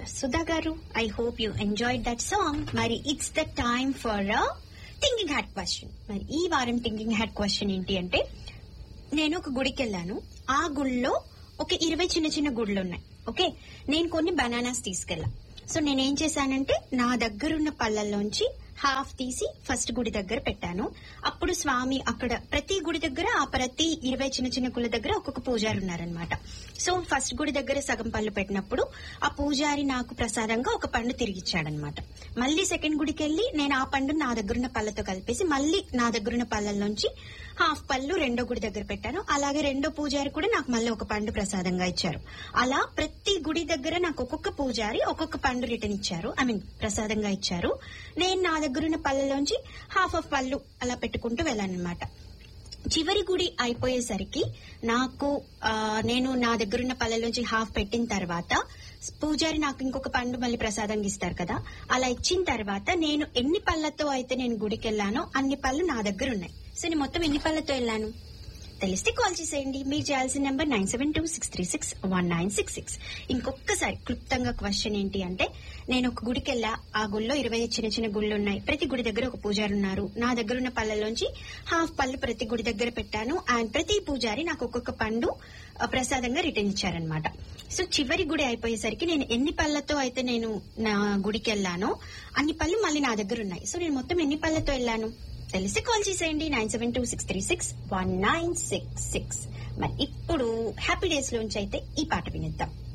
సుధా గారు I hope you enjoy that song మరి it's the time for thinking hat question మరి ఈ వారం థింకింగ్ హ్యాడ్ క్వశ్చన్ ఏంటి అంటే నేను ఒక గుడికి వెళ్ళాను ఆ గుళ్ళో ఒక ఇరవై చిన్న చిన్న గుళ్ళు ఉన్నాయి ఓకే నేను కొన్ని బనానాస్ తీసుకెళ్ళా సో నేనేం చేశానంటే నా దగ్గరున్న పళ్ళల్లోంచి హాఫ్ తీసి ఫస్ట్ గుడి దగ్గర పెట్టాను అప్పుడు స్వామి అక్కడ ప్రతి గుడి దగ్గర ఆ ప్రతి ఇరవై చిన్న చిన్న గుళ్ళ దగ్గర ఒక్కొక్క పూజారి ఉన్నారనమాట సో ఫస్ట్ గుడి దగ్గర సగం పళ్ళు పెట్టినప్పుడు ఆ పూజారి నాకు ప్రసాదంగా ఒక పండు తిరిగిచ్చాడనమాట మళ్ళీ సెకండ్ గుడికి వెళ్ళి నేను ఆ పండు నా దగ్గరున్న పళ్ళతో కలిపేసి మళ్ళీ నా దగ్గరున్న పళ్ళల్లోంచి హాఫ్ పళ్ళు రెండో గుడి దగ్గర పెట్టాను అలాగే రెండో పూజారి కూడా నాకు మళ్ళీ ఒక పండు ప్రసాదంగా ఇచ్చారు అలా ప్రతి గుడి దగ్గర నాకు ఒక్కొక్క పూజారి ఒక్కొక్క పండు రిటర్న్ ఇచ్చారు ఐ మీన్ ప్రసాదంగా ఇచ్చారు నేను నా దగ్గరున్న పళ్ళలోంచి హాఫ్ ఆఫ్ పళ్ళు అలా పెట్టుకుంటూ వెళ్ళానమాట చివరి గుడి అయిపోయేసరికి నాకు ఆ, నేను నా దగ్గరున్న పళ్ళలోంచి హాఫ్ పెట్టిన తర్వాత పూజారి నాకు ఇంకొక పండు మళ్ళీ ప్రసాదంగా ఇస్తారు కదా అలా ఇచ్చిన తర్వాత నేను ఎన్ని పళ్ళతో అయితే నేను గుడికి వెళ్ళానో అన్ని పళ్ళు నా దగ్గర ఉన్నాయి సో నేను మొత్తం ఎన్ని పళ్ళతో వెళ్ళాను తెలిస్తే కాల్ చేసేయండి మీరు చేయాల్సిన number nine seven two six three six one nine six six ఇంకొకసారి క్లుప్తంగా క్వశ్చన్ ఏంటి అంటే నేను ఒక గుడికి వెళ్ళా ఆ గుళ్ళో ఇరవై చిన్న చిన్న గుళ్ళు ఉన్నాయి ప్రతి గుడి దగ్గర ఒక పూజారి ఉన్నారు నా దగ్గర ఉన్న పళ్ళలోంచి హాఫ్ పళ్ళు ప్రతి గుడి దగ్గర పెట్టాను అండ్ ప్రతి పూజారి నాకు ఒక్కొక్క పండు ఆ, ప్రసాదంగా రిటర్న్ ఇచ్చారనమాట సో చివరి గుడి అయిపోయేసరికి నేను ఎన్ని పళ్ళతో అయితే నేను నా గుడికి వెళ్ళానో అన్ని పళ్ళు మళ్ళీ నా దగ్గర ఉన్నాయి సో నేను మొత్తం ఎన్ని పళ్ళతో వెళ్ళాను తెలిసి కాల్ చేసేయండి nine seven two six three six one nine six six మరి ఇప్పుడు హ్యాపీ డేస్ లోంచి అయితే ఈ పాట వినిద్దాం